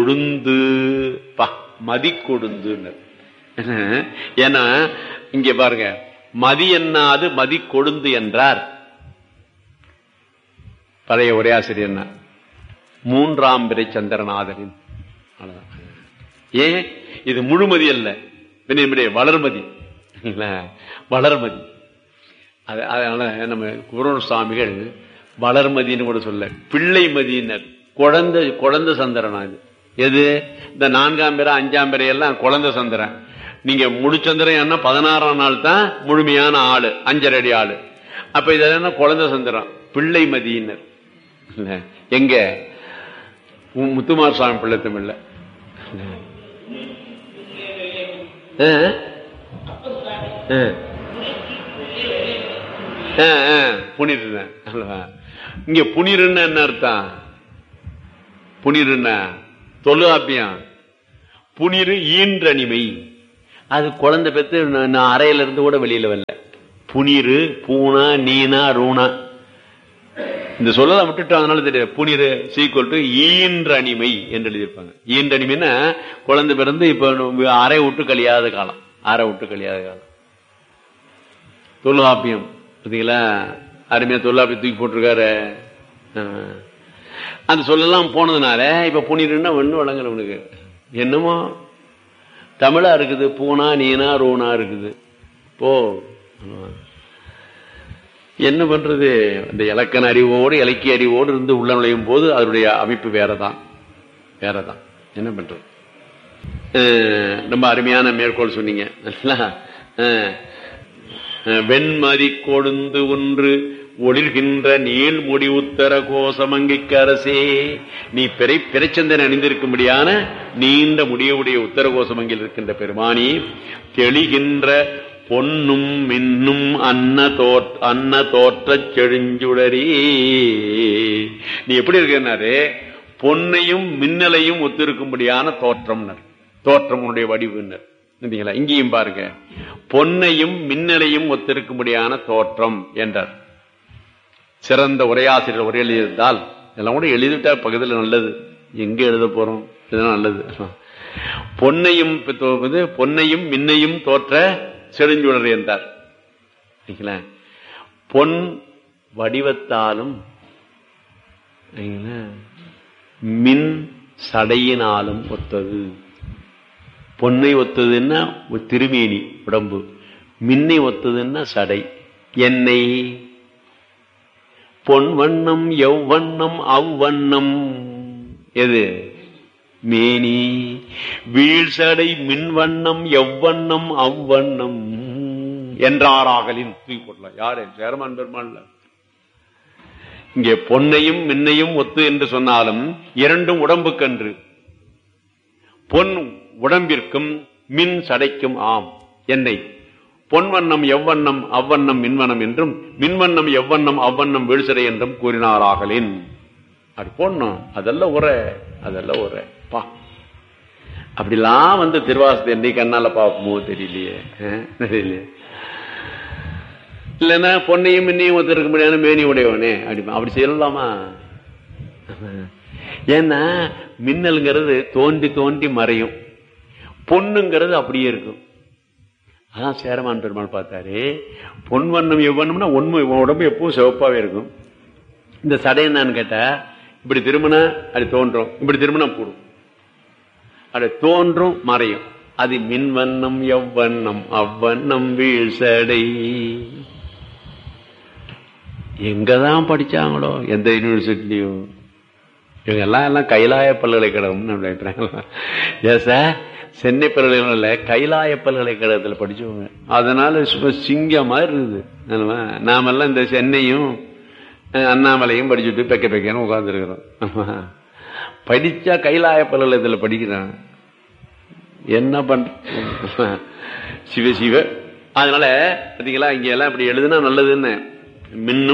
கொழுந்து பா மதி கொழுந்துன்னு ஏன்னா இங்க பாருங்க மதி என்னாது மதி கொழுந்து என்றார் பழைய உரையாசிரியர் மூன்றாம் பிறை சந்திரநாதனின் அவ்வளவுதான். ஏன் இது முழுமதி அல்ல வினைமுடைய வளர்மதி இல்ல, வளர்மதி அது அதனால நம்ம குரோன் சுவாமிகள் வளர்மதின்னு கூட சொல்ல பிள்ளை மதியினர் குழந்தை குழந்தை சந்திரனா இது எது இந்த நான்காம் பிறை அஞ்சாம் பிறை எல்லாம் குழந்தை சந்திரன் நீங்க முழுச்சந்திரன் என்ன பதினாறாம் நாள் தான் முழுமையான ஆளு அஞ்சரை அடி ஆளு அப்ப இது என்ன குழந்தை சந்திரன் பிள்ளை மதியினர் இல்ல, எங்க உம் முத்துமார் சுவாமி பிள்ளை தமிழ்ல ஆ? ஆ. ஆ, ஆ, புனிருந்தேன் அல்லவா? இங்க புனிருன்னு என்ன அர்த்தம் புனிருன்னா தொழுகாப்பியம் புனிரு ஈன்றனிமை அது குழந்தை பெற்று நான் நான் அறையில இருந்து கூட வெளியில வரல புனிரு பூனா நீனா ரூனா இந்த சொல்லலாம் விட்டுட்டு அதனால தெரியாது புனிரு சீக்குவல் டு ஈன்றனிமை என்று எழுதியிருப்பாங்க ஈன்றனிமைன்னா குழந்தை பிறந்து இப்ப நம்ம அறை விட்டு கழியாத காலம் அறை விட்டு கழியாத காலம் தொல்காப்பியம் பார்த்தீங்களா அருமையா தொல்காப்பியம் தூக்கி போட்டிருக்காரு ஆ. அந்த சொல்லலாம் போனதுனால இப்ப புனிருன்னா ஒண்ணு வழங்கல உனக்கு என்னமோ தமிழா இருக்குது பூனா நீனா ரூனா இருக்குது போ ஆமா. என்ன பண்றது இந்த இலக்கண அறிவோடு இலக்கிய அறிவோடு இருந்து உள்ள நுழையும் போது அதனுடைய அமைப்பு வேறதான் வேறதான் என்ன பண்றது அஹ், ரொம்ப அருமையான மேற்கோள் சொன்னீங்க நல்லா? அஹ், அஹ், வெண்மதி கொழுந்து ஒன்று ஒளிர்கின்ற நீள் முடி உத்தர கோசமங்கிக்கு அரசே நீ பிறை பிறைச்சந்தன் அணிந்திருக்கும்படியான நீண்ட முடியுடைய உத்தர கோசமங்கில் இருக்கின்ற பெருமானி தெளிகின்ற பொன்னும் மின்னும் அன்ன தோற் அன்ன தோற்றச் செழுஞ்சுடரி நீ எப்படி இருக்கிறனாரு பொன்னையும் மின்னலையும் ஒத்திருக்கும்படியான தோற்றம்னர் தோற்றம் உன்னுடைய வடிவுனர் இல்லைங்களா இங்கேயும் பாருங்க பொன்னையும் மின்னலையும் ஒத்திருக்கும்படியான தோற்றம் என்றார் சிறந்த உரையாசிரியர் உரை எழுதியிருந்தால் இதெல்லாம் கூட எழுதிவிட்டா பக்கத்தில் நல்லது எங்க எழுத போறோம் இதெல்லாம் நல்லது பொன்னையும் பித்தோ- இது பொன்னையும் மின்னையும் தோற்ற செழுஞ்சுடர் என்றார் சரிங்களா? பொன் வடிவத்தாலும் சரிங்களா? மின் சடையினாலும் ஒத்தது பொன்னை ஒத்ததுன்னா ஒரு திருமேனி உடம்பு மின்னை ஒத்ததுன்னா சடை எண்ணெய் பொன் வண்ணம் எவ்வண்ணம் அவ்வண்ணம் எது மேனி வீழ்சடை மின்வண்ணம் எவ்வண்ணம் அவ்வண்ணம் என்றாராகலின் தூக்கி போடலாம் யாரு சேரமான் பெருமாள்ல இங்கே பொன்னையும் மின்னையும் ஒத்து என்று சொன்னாலும் இரண்டும் உடம்புக்கன்று பொன் உடம்பிற்கும் மின் சடைக்கும் ஆம் எண்ணெய் பொன்வண்ணம் எவ்வண்ணம் அவ்வண்ணம் மின்வண்ணம் என்றும் மின்வண்ணம் எவ்வண்ணம் அவ்வண்ணம் வீழ்சடை என்றும் கூறினாராகலின் அப்படி போடணும் அதெல்லாம் உரை அதெல்லாம் உரை பா அப்படிலாம் வந்து திருவாசத்தை என்னை கண்ணால பார்ப்போமோ தெரியலையே அஹ், தெரியலையே இல்லைன்னா பொன்னையும் மின்னையும் ஒருத்தருக்கு முடியாது மேனி உடையவனே அப்படி அப்படி செய்யலாமா ஏன்னா மின்னல்ங்கிறது தோண்டி தோண்டி மறையும் பொண்ணுங்கிறது அப்படியே இருக்கும் அதான் சேரமான் பெருமாள் பார்த்தாரு பொன் வண்ணம் எவ்வண்ணம்னா உண்மை உடம்பு எப்பவும் சிவப்பாவே இருக்கும் இந்த சடை என்னன்னு கேட்டா இப்படி திரும்பினா அது தோன்றும் இப்படி திரும்பினா போடும் அது தோன்றும் மறையும் அது மின்வண்ணம் எவ்வண்ணம் அவ்வண்ணம் வீழ்சடை எங்கதான் படிச்சாங்களோ எந்த யூனிவர்சிட்டிலையும் இவங்க எல்லாம் எல்லாம் கைலாய பல்கலைக்கழகம்னு நினைக்கிறாங்களா ஏன் சார் சென்னை பல்கலைக்கழகம் கைலாய பல்கலைக்கழகத்தில் படிச்சவங்க அதனால சும்மா சிங்கம் மாதிரி இருக்குது ஆமா. நாமெல்லாம் இந்த சென்னையும் அஹ், அண்ணாமலையும் படிச்சுட்டு பெக்க பெக்கன்னு உட்காந்துருக்கிறோம் படிச்சா கைலாய பல்கலைக்கழகத்தில் படிக்கிறான் என்ன பண்ற சிவ சிவ அதனால பாத்தீங்களா இங்க எல்லாம் இப்படி எழுதுனா நல்லதுன்னு மின்னும்